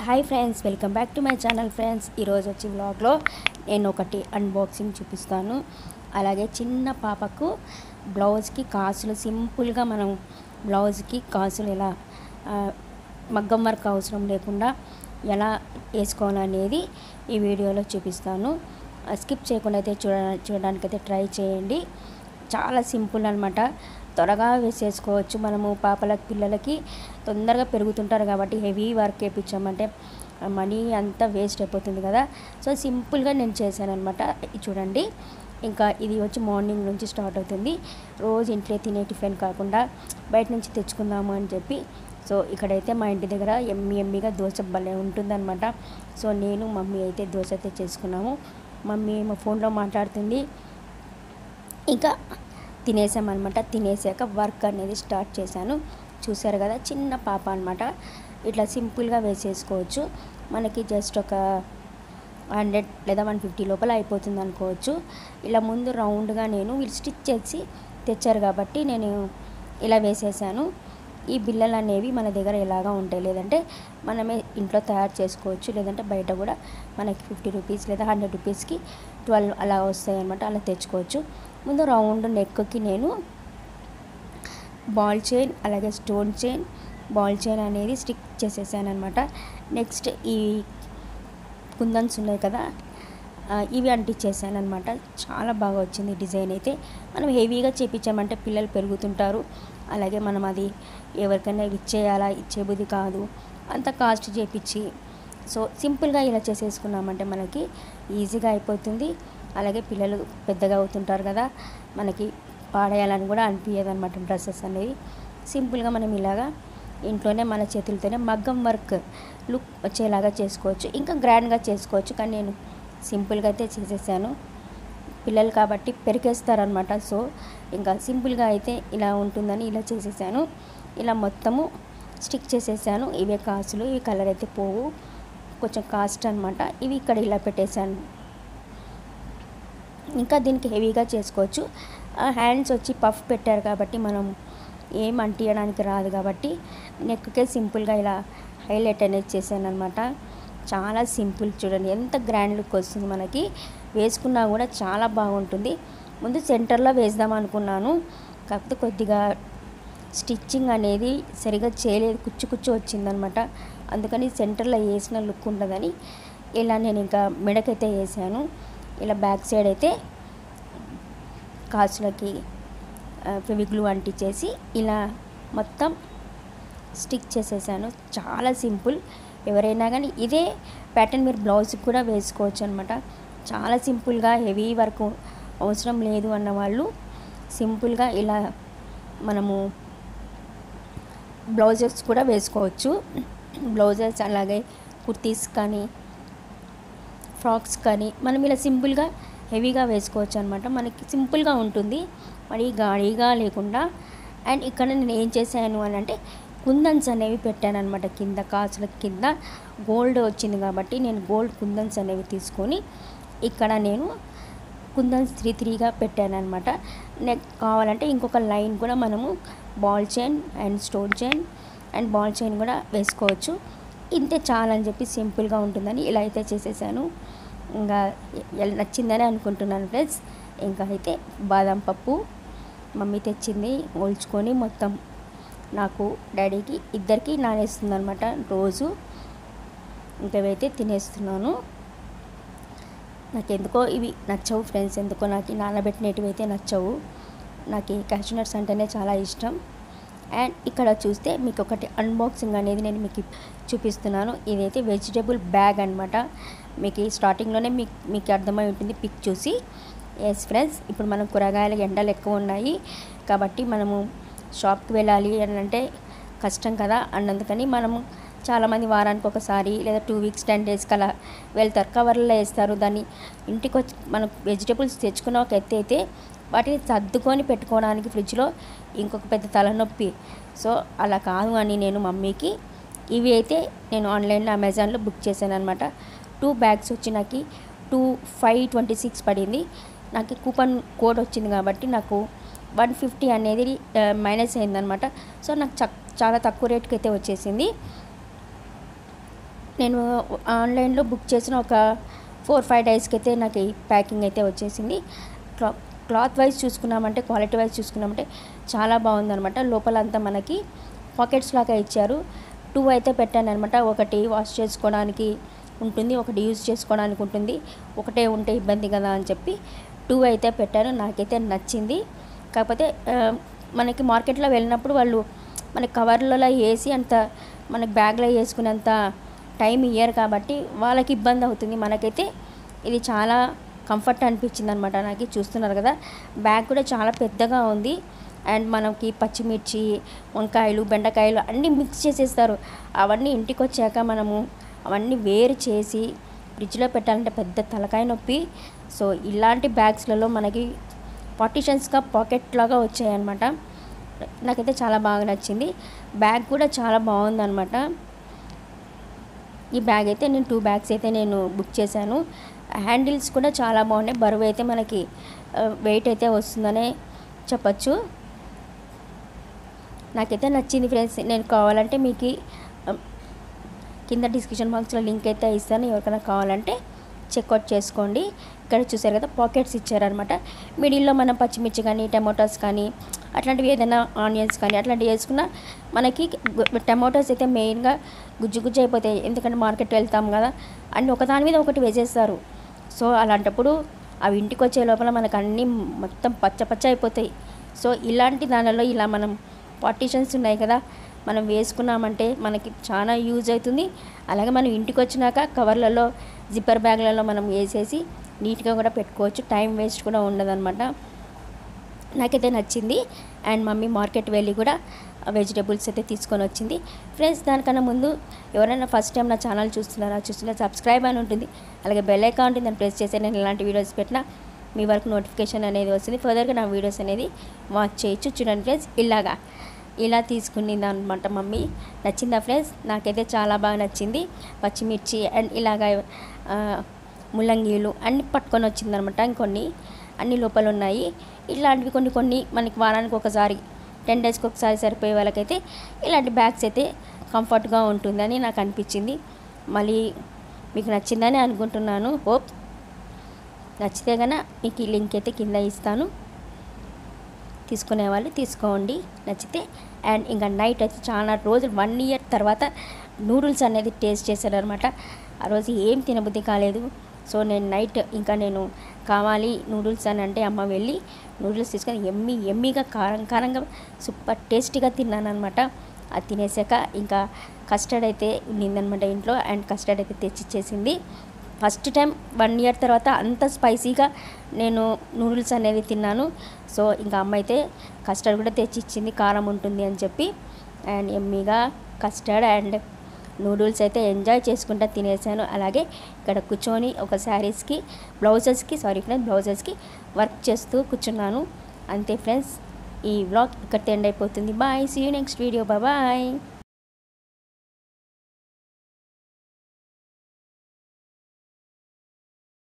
hi friends welcome back to my channel friends ఈరోజు వచ్చి వ్లాగ్లో నేను ఒకటి అన్బాక్సింగ్ చూపిస్తాను అలాగే చిన్న పాపకు బ్లౌజ్కి కాసులు సింపుల్గా మనం బ్లౌజ్కి కాసులు ఎలా ఆ, మగ్గం వర్క్ అవసరం లేకుండా ఎలా వేసుకోవాలనేది ఈ వీడియోలో చూపిస్తాను ఆ, స్కిప్ చేయకుండా అయితే చూడ చూడడానికైతే ట్రై చేయండి చాలా సింపుల్ అనమాట త్వరగా వేసేసుకోవచ్చు మనము పాపల పిల్లలకి తొందరగా పెరుగుతుంటారు కాబట్టి హెవీ వర్క్ వేయించామంటే మనీ అంతా వేస్ట్ అయిపోతుంది కదా సో సింపుల్గా నేను చేశాను అనమాట చూడండి ఇంకా ఇది వచ్చి మార్నింగ్ నుంచి స్టార్ట్ అవుతుంది రోజు ఇంట్లో తినే టిఫిన్ కాకుండా బయట నుంచి తెచ్చుకుందాము అని చెప్పి సో ఇక్కడైతే మా ఇంటి దగ్గర ఎమ్మి ఎమ్మిగా దోశ భలే ఉంటుందన్నమాట సో నేను మమ్మీ అయితే దోశ అయితే చేసుకున్నాము మమ్మీ మా ఫోన్లో మాట్లాడుతుంది ఇంకా తినేసామన్నమాట తినేసాక వర్క్ అనేది స్టార్ట్ చేశాను చూసారు కదా చిన్న పాప అనమాట ఇట్లా సింపుల్గా వేసేసుకోవచ్చు మనకి జస్ట్ ఒక హండ్రెడ్ లేదా వన్ ఫిఫ్టీ లోపల అయిపోతుంది అనుకోవచ్చు ఇలా ముందు రౌండ్గా నేను వీళ్ళు స్టిచ్ చేసి తెచ్చారు కాబట్టి నేను ఇలా వేసేసాను ఈ బిల్లలు అనేవి మన దగ్గర ఎలాగా ఉంటాయి లేదంటే మనమే ఇంట్లో తయారు చేసుకోవచ్చు లేదంటే బయట కూడా మనకి ఫిఫ్టీ రూపీస్ లేదా హండ్రెడ్ రూపీస్కి ట్వెల్వ్ అలా వస్తాయి అనమాట అలా తెచ్చుకోవచ్చు ముందు రౌండ్ నెక్కి నేను బాల్ చైన్ అలాగే స్టోన్ చైన్ బాల్ చైన్ అనేది స్టిక్ చేసేసాను అనమాట నెక్స్ట్ ఈ కుందన్స్ ఉన్నాయి కదా ఆ, ఇవి అంటించేసాను అనమాట చాలా బాగా వచ్చింది డిజైన్ అయితే మనం హెవీగా చేపించామంటే పిల్లలు పెరుగుతుంటారు అలాగే మనం అది ఎవరికైనా ఇచ్చేయాలా ఇచ్చే బుద్ధి కాదు అంత కాస్ట్ చేపించి సో సింపుల్గా ఇలా చేసేసుకున్నామంటే మనకి ఈజీగా అయిపోతుంది అలాగే పిల్లలు పెద్దగా అవుతుంటారు కదా మనకి పాడేయాలని కూడా అనిపించదు అనమాట డ్రెస్సెస్ అనేవి సింపుల్గా మనం ఇలాగా ఇంట్లోనే మన చేతులతోనే మగ్గం వర్క్ లుక్ వచ్చేలాగా చేసుకోవచ్చు ఇంకా గ్రాండ్గా చేసుకోవచ్చు కానీ నేను సింపుల్గా అయితే చేసేసాను పిల్లలు కాబట్టి పెరికేస్తారనమాట సో ఇంకా సింపుల్గా అయితే ఇలా ఉంటుందని ఇలా చేసేసాను ఇలా మొత్తము స్టిక్ చేసేసాను ఇవే కాసులు ఇవి కలర్ అయితే పోవు కొంచెం కాస్ట్ అనమాట ఇవి ఇక్కడ ఇలా పెట్టేశాను ఇంకా దీనికి హెవీగా చేసుకోవచ్చు ఆ హ్యాండ్స్ వచ్చి పఫ్ పెట్టారు కాబట్టి మనం ఏం అంటియడానికి రాదు కాబట్టి నెక్కే సింపుల్గా ఇలా హైలైట్ అనేది చేశాను అనమాట చాలా సింపుల్ చూడండి ఎంత గ్రాండ్ లుక్ వస్తుంది మనకి వేసుకున్నా కూడా చాలా బాగుంటుంది ముందు సెంటర్లో వేద్దాం అనుకున్నాను కాకపోతే కొద్దిగా స్టిచ్చింగ్ అనేది సరిగా చేయలేదు కుచ్చు కుచ్చు వచ్చిందనమాట అందుకని సెంటర్లో వేసిన లుక్ ఉంటుందని ఇలా నేను ఇంకా మెడకైతే వేసాను ఇలా బ్యాక్ సైడ్ అయితే కాసులకి ఫెవిగ్లూ అంటించేసి ఇలా మొత్తం స్టిక్ చేసేసాను చాలా సింపుల్ ఎవరైనా కానీ ఇదే ప్యాటర్న్ మీరు బ్లౌజ్కి కూడా వేసుకోవచ్చు అనమాట చాలా సింపుల్గా హెవీ వర్క్ అవసరం లేదు అన్న వాళ్ళు సింపుల్గా ఇలా మనము బ్లౌజెస్ కూడా వేసుకోవచ్చు బ్లౌజెస్ అలాగే కుర్తీస్ కానీ ఫ్రాక్స్ కానీ మనం ఇలా సింపుల్గా హెవీగా వేసుకోవచ్చు అనమాట మనకి సింపుల్గా ఉంటుంది మరి గాడిగా లేకుండా అండ్ ఇక్కడ నేను ఏం చేశాను అని అంటే కుందన్స్ అనేవి పెట్టాను అనమాట కింద కాసుల కింద గోల్డ్ వచ్చింది కాబట్టి నేను గోల్డ్ కుందన్స్ అనేవి తీసుకొని ఇక్కడ నేను కుందన్స్ త్రీ త్రీగా పెట్టాను అనమాట నెక్ కావాలంటే ఇంకొక లైన్ కూడా మనము ball chain and stone chain and ball chain కూడా వేసుకోవచ్చు ఇంతే చాలని చెప్పి సింపుల్గా ఉంటుందని ఇలా అయితే చేసేసాను ఇంకా ఎ- నచ్చిందని అనుకుంటున్నాను ఫ్రెండ్స్ ఇంకా అయితే బాదం పప్పు మమ్మీ తెచ్చింది ఒల్చుకొని మొత్తం నాకు డాడీకి ఇద్దరికి నానేస్తుంది అనమాట రోజు ఇంకా ఇవైతే తినేస్తున్నాను నాకు ఎందుకో ఇవి నచ్చవు ఫ్రెండ్స్ ఎందుకో నాకు ఈ నానబెట్టినవి అయితే నచ్చవు నాకు ఈ క్యాషనట్స్ అంటేనే చాలా ఇష్టం అండ్ ఇక్కడ చూస్తే మీకు ఒకటి అన్బాక్సింగ్ అనేది నేను మీకు చూపిస్తున్నాను ఇదైతే వెజిటేబుల్ బ్యాగ్ అనమాట మీకు ఈ స్టార్టింగ్లోనే మీకు మీకు అర్థమై ఉంటుంది పిక్ చూసి ఎస్ ఫ్రెండ్స్ ఇప్పుడు మనం కూరగాయల ఎండలు ఎక్కువ ఉన్నాయి కాబట్టి మనము షాప్కి వెళ్ళాలి అని అంటే కష్టం కదా అన్నందుకని మనము చాలామంది వారానికి ఒకసారి లేదా టూ వీక్స్ టెన్ డేస్కి అలా వెళ్తారు కవర్లలో వేస్తారు దాన్ని ఇంటికి వచ్చి మనం వెజిటేబుల్స్ తెచ్చుకున్న ఒక ఎత్తు అయితే వాటిని సర్దుకొని పెట్టుకోవడానికి ఫ్రిడ్జ్లో ఇంకొక పెద్ద తలనొప్పి సో అలా కాదు అని నేను మమ్మీకి ఇవి అయితే నేను ఆన్లైన్లో అమెజాన్లో బుక్ చేశాను అనమాట టూ బ్యాగ్స్ వచ్చి నాకు టూ ఫైవ్ ట్వంటీ సిక్స్ పడింది నాకు కూపన్ కోడ్ వచ్చింది కాబట్టి నాకు వన్ ఫిఫ్టీ అనేది మైనస్ అయిందనమాట సో నాకు చక్ చాలా తక్కువ రేట్కి అయితే వచ్చేసింది నేను ఆన్లైన్లో బుక్ చేసిన ఒక ఫోర్ ఫైవ్ డేస్కి అయితే నాకు ఈ ప్యాకింగ్ అయితే వచ్చేసింది క్లా క్లాత్ వైజ్ చూసుకున్నామంటే క్వాలిటీ వైజ్ చూసుకున్నామంటే చాలా బాగుందనమాట లోపల అంతా మనకి పాకెట్స్ లాగా ఇచ్చారు టూ అయితే పెట్టాను అనమాట ఒకటి వాష్ చేసుకోవడానికి ఉంటుంది ఒకటి యూజ్ చేసుకోవడానికి ఉంటుంది ఒకటే ఉంటే ఇబ్బంది కదా అని చెప్పి టూ అయితే పెట్టాను నాకైతే నచ్చింది కాకపోతే ఆ, మనకి మార్కెట్లో వెళ్ళినప్పుడు వాళ్ళు మనకి కవర్లలో వేసి అంత మనకి బ్యాగ్లో వేసుకునేంత టైం ఇయ్యరు కాబట్టి వాళ్ళకి ఇబ్బంది అవుతుంది మనకైతే ఇది చాలా కంఫర్ట్ అనిపించింది అనమాట నాకు చూస్తున్నారు కదా బ్యాగ్ కూడా చాలా పెద్దగా ఉంది అండ్ మనకి పచ్చిమిర్చి వంకాయలు బెండకాయలు అన్నీ మిక్స్ చేసేస్తారు అవన్నీ ఇంటికి వచ్చాక మనము అవన్నీ వేరు చేసి ఫ్రిడ్జ్లో పెట్టాలంటే పెద్ద తలకాయ నొప్పి సో ఇలాంటి బ్యాగ్స్లలో మనకి పార్టిషన్స్గా పాకెట్ లాగా వచ్చాయన్నమాట నాకైతే చాలా బాగా నచ్చింది బ్యాగ్ కూడా చాలా బాగుందన్నమాట ఈ బ్యాగ్ అయితే నేను టూ బ్యాగ్స్ అయితే నేను బుక్ చేశాను హ్యాండిల్స్ కూడా చాలా బాగున్నాయి బరువు అయితే మనకి వెయిట్ అయితే వస్తుందనే చెప్పచ్చు నాకైతే నచ్చింది ఫ్రెండ్స్ నేను కావాలంటే మీకు ఆ, కింద డిస్క్రిప్షన్ బాక్స్లో లింక్ అయితే ఇస్తాను ఎవరికైనా కావాలంటే చెక్అవుట్ చేసుకోండి ఇక్కడ చూసారు కదా పాకెట్స్ ఇచ్చారనమాట మిడిల్లో మనం పచ్చిమిర్చి కానీ టమాటోస్ కానీ అట్లాంటివి ఏదైనా ఆనియన్స్ కానీ అట్లాంటివి వేసుకున్నా మనకి టమాటోస్ అయితే మెయిన్గా గుజ్జు గుజ్జు అయిపోతాయి ఎందుకంటే మార్కెట్ వెళ్తాం కదా అన్ని ఒకదాని మీద ఒకటి వేసేస్తారు సో అలాంటప్పుడు అవి ఇంటికి వచ్చే లోపల మనకు అన్నీ మొత్తం పచ్చ పచ్చ అయిపోతాయి సో ఇలాంటి దానిలో ఇలా మనం పార్టీషన్స్ ఉన్నాయి కదా మనం వేసుకున్నామంటే మనకి చాలా యూజ్ అవుతుంది అలాగే మనం ఇంటికి వచ్చినాక కవర్లలో జిప్పర్ బ్యాగ్లలో మనం వేసేసి నీట్గా కూడా పెట్టుకోవచ్చు టైం వేస్ట్ కూడా ఉండదన్నమాట నాకైతే నచ్చింది అండ్ మమ్మీ మార్కెట్ వెళ్ళి కూడా వెజిటేబుల్స్ అయితే తీసుకొని వచ్చింది ఫ్రెండ్స్ దానికన్నా ముందు ఎవరైనా ఫస్ట్ టైం నా ఛానల్ చూస్తున్నారా చూస్తున్నా సబ్స్క్రైబ్ అని ఉంటుంది అలాగే బెల్ ఐకాన్ ఉంటుంది దాన్ని ప్రెస్ చేస్తే నేను ఇలాంటి వీడియోస్ పెట్టినా మీ వరకు నోటిఫికేషన్ అనేది వస్తుంది ఫర్దర్గా నా వీడియోస్ అనేది వాచ్ చేయొచ్చు చూడండి ఫ్రెండ్స్ ఇలాగా ఇలా తీసుకునింది అనమాట మమ్మీ నచ్చిందా ఫ్రెండ్స్ నాకైతే చాలా బాగా నచ్చింది పచ్చిమిర్చి అండ్ ఇలాగ ఆ, ముల్లంగీలు అన్ని పట్టుకొని వచ్చిందనమాట ఇంకొన్ని అన్ని లోపల ఉన్నాయి ఇలాంటివి కొన్ని కొన్ని మనకి వారానికి ఒకసారి టెన్ డేస్కి ఒకసారి సరిపోయే వాళ్ళకైతే ఇలాంటి బ్యాగ్స్ అయితే కంఫర్ట్గా ఉంటుందని నాకు అనిపించింది మళ్ళీ మీకు నచ్చిందని అనుకుంటున్నాను హోప్ నచ్చితే కనుక మీకు ఈ లింక్ అయితే కింద ఇస్తాను తీసుకునే వాళ్ళు తీసుకోండి నచ్చితే అండ్ ఇంకా నైట్ అయితే చాలా రోజులు వన్ ఇయర్ తర్వాత నూడిల్స్ అనేది టేస్ట్ చేశాను అనమాట ఆ రోజు ఏం తినబుద్ధి కాలేదు సో నేను నైట్ ఇంకా నేను కావాలి నూడిల్స్ అని అంటే అమ్మ వెళ్ళి నూడిల్స్ తీసుకొని ఎమ్మి ఎమ్మిగా కారం కారంగా సూపర్ టేస్టీగా తిన్నాను అనమాట అది తినేసాక ఇంకా కస్టర్డ్ అయితే ఉన్నిందనమాట ఇంట్లో అండ్ కస్టర్డ్ అయితే తెచ్చిచ్చేసింది ఫస్ట్ టైం వన్ ఇయర్ తర్వాత అంత స్పైసీగా నేను నూడిల్స్ అనేది తిన్నాను సో ఇంకా అమ్మ అయితే కస్టర్డ్ కూడా తెచ్చి ఇచ్చింది కారం ఉంటుంది అని చెప్పి అండ్ ఎమ్మీగా కస్టర్డ్ అండ్ నూడిల్స్ అయితే ఎంజాయ్ చేసుకుంటా తినేసాను అలాగే ఇక్కడ కూర్చొని ఒక శారీస్కి బ్లౌజెస్కి సారీ ఫ్రెండ్స్ బ్లౌజెస్కి వర్క్ చేస్తూ కూర్చున్నాను అంతే ఫ్రెండ్స్ ఈ వ్లాగ్ ఇక్కడ ఎండ్ అయిపోతుంది bye see you next video bye